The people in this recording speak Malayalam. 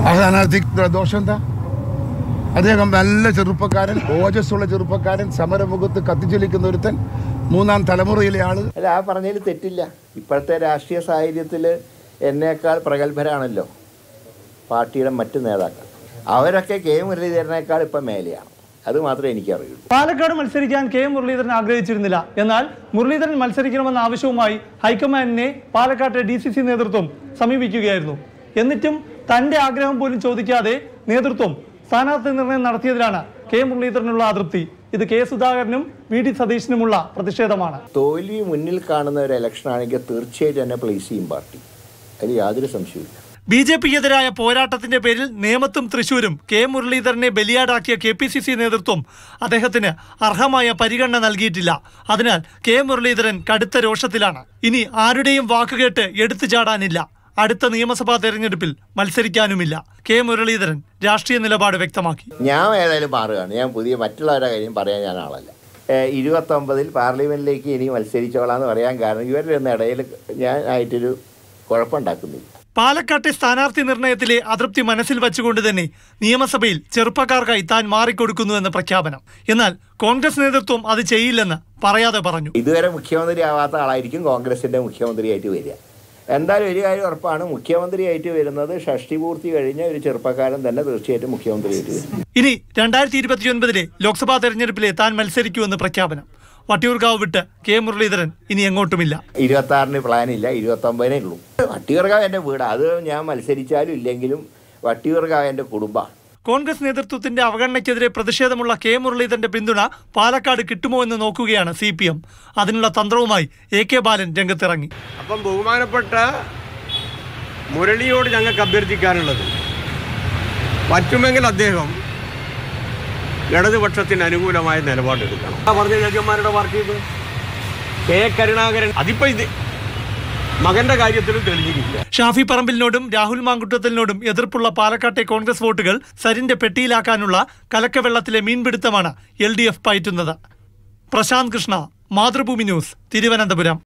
ആ സ്ഥാനാർത്ഥി ദോഷം എന്താ അദ്ദേഹം നല്ല ചെറുപ്പക്കാരൻ ഓജസ്സുള്ള ചെറുപ്പക്കാരൻ സമരമുഖത്ത് കത്തിച്ചൊലിക്കുന്ന ഒരുത്തൻ മൂന്നാം തലമുറയിലെ ആള് അല്ല ആ പറഞ്ഞതിൽ തെറ്റില്ല ഇപ്പോഴത്തെ രാഷ്ട്രീയ സാഹചര്യത്തിൽ എന്നേക്കാൾ പ്രഗത്ഭരാണല്ലോ പാർട്ടിയുടെ മറ്റ് നേതാക്കൾ അവരൊക്കെ കെ മുരളീധരനേക്കാൾ ഇപ്പം മേലെയാണ് അത് മാത്രമേ എനിക്കറിയുള്ളൂ പാലക്കാട് മത്സരിക്കാൻ കെ മുരളീധരൻ ആഗ്രഹിച്ചിരുന്നില്ല എന്നാൽ മുരളീധരൻ മത്സരിക്കണമെന്ന ആവശ്യവുമായി ഹൈക്കമാൻഡിനെ പാലക്കാട്ടെ ഡി സി സി നേതൃത്വം സമീപിക്കുകയായിരുന്നു എന്നിട്ടും തന്റെ ആഗ്രഹം പോലും ചോദിക്കാതെ നേതൃത്വം സ്ഥാനാർത്ഥി നിർണയം നടത്തിയതിലാണ് കെ മുരളീധരനുള്ള അതൃപ്തി ഇത് കെ സുധാകരനും വി ഡി സതീശനുമുള്ള പ്രതിഷേധമാണ് തോൽവി മുന്നിൽ കാണുന്ന ഒരു ഇലക്ഷനാണെങ്കിൽ തീർച്ചയായിട്ടും എന്നെ പ്ലേസ് ചെയ്യും പാർട്ടി അതിൽ യാതൊരു സംശയവുമില്ല ബി ജെ പിക്കെതിരായ പോരാട്ടത്തിന്റെ പേരിൽ നേമത്തും തൃശൂരും കെ മുരളീധരനെ ബലിയാടാക്കിയ കെ പി സി സി നേതൃത്വം അദ്ദേഹത്തിന് അർഹമായ പരിഗണന നൽകിയിട്ടില്ല അതിനാൽ കെ മുരളീധരൻ കടുത്ത രോഷത്തിലാണ് ഇനി ആരുടെയും വാക്കുകേട്ട് എടുത്തു ചാടാനില്ല അടുത്ത നിയമസഭാ തെരഞ്ഞെടുപ്പിൽ മത്സരിക്കാനുമില്ല കെ മുരളീധരൻ രാഷ്ട്രീയ നിലപാട് വ്യക്തമാക്കി ഞാൻ ഏതായാലും മാറുകയാണ് ഞാൻ പുതിയ മറ്റുള്ളവരുടെ കാര്യം പറയാൻ ഞാൻ ആളല്ല ഏഹ് ഇരുപത്തൊമ്പതിൽ പാർലമെൻറ്റിലേക്ക് ഇനി മത്സരിച്ചോളാന്ന് പറയാൻ കാരണം ഇവരുടെ ഒന്നും ഇടയിൽ ഞാൻ ആയിട്ടൊരു കുഴപ്പമുണ്ടാക്കുന്നില്ല പാലക്കാട്ടെ സ്ഥാനാർത്ഥി നിർണയത്തിലെ അതൃപ്തി മനസ്സിൽ വച്ചുകൊണ്ട് തന്നെ നിയമസഭയിൽ ചെറുപ്പക്കാർക്കായി താൻ മാറിക്കൊടുക്കുന്നുവെന്ന പ്രഖ്യാപനം എന്നാൽ കോൺഗ്രസ് നേതൃത്വം അത് ചെയ്യില്ലെന്ന് പറയാതെ പറഞ്ഞു ഇതുവരെ മുഖ്യമന്ത്രി ആവാത്ത ആളായിരിക്കും കോൺഗ്രസിൻ്റെ മുഖ്യമന്ത്രിയായിട്ട് വരിക എന്തായാലും ഒരു കാര്യം ഉറപ്പാണ് മുഖ്യമന്ത്രിയായിട്ട് വരുന്നത് ഷഷ്ടി പൂർത്തി കഴിഞ്ഞ ഒരു ചെറുപ്പക്കാരൻ തന്നെ തീർച്ചയായിട്ടും മുഖ്യമന്ത്രിയായിട്ട് വരും ഇനി രണ്ടായിരത്തി ഇരുപത്തിയൊൻപതിലെ ലോക്സഭാ തെരഞ്ഞെടുപ്പിലെ താൻ മത്സരിക്കുമെന്ന് പ്രഖ്യാപനം വട്ടിയൂർക്കാവ് വിട്ട് കെ മുരളീധരൻ ഇനി എങ്ങോട്ടുമില്ല ഇരുപത്തി ആറിന് പ്ലാനില്ല ഇരുപത്തൊമ്പതിനേ ഉള്ളൂ വട്ടിയൂർക്കാവ് എൻ്റെ വീട് അത് ഞാൻ മത്സരിച്ചാലും ഇല്ലെങ്കിലും വട്ടിയൂർക്കാവ് എൻ്റെ കുടുംബമാണ് കോൺഗ്രസ് നേതൃത്വത്തിന്റെ അവഗണനയ്ക്കെതിരെ പ്രതിഷേധമുള്ള കെ മുരളീധരന്റെ പിന്തുണ പാലക്കാട് കിട്ടുമോ എന്ന് നോക്കുകയാണ് സി പി എം അതിനുള്ള തന്ത്രവുമായി എ കെ ബാലൻ രംഗത്തിറങ്ങി അപ്പം ബഹുമാനപ്പെട്ട മുരളിയോട് ഞങ്ങൾക്ക് അഭ്യർത്ഥിക്കാനുള്ളത് പറ്റുമെങ്കിൽ അദ്ദേഹം ഇടതുപക്ഷത്തിന് അനുകൂലമായ നിലപാടെടുക്കണം ആ പറഞ്ഞ ജഡ്ജന്മാരുടെ പാർട്ടിയിൽ കെ കരുണാകരൻ അതിപ്പോ ഇത് മകന്റെ കാര്യത്തിലും തെളിഞ്ഞിട്ടില്ല ഷാഫി പറമ്പിലിനോടും രാഹുൽ മാങ്കുട്ടത്തിലിനോടും എതിർപ്പുള്ള പാലക്കാട്ടെ കോൺഗ്രസ് വോട്ടുകൾ സരിന്റെ പെട്ടിയിലാക്കാനുള്ള കലക്കവെള്ളത്തിലെ മീൻപിടുത്തമാണ് എൽ ഡി എഫ് പയറ്റുന്നത് പ്രശാന്ത് കൃഷ്ണ മാതൃഭൂമി ന്യൂസ് തിരുവനന്തപുരം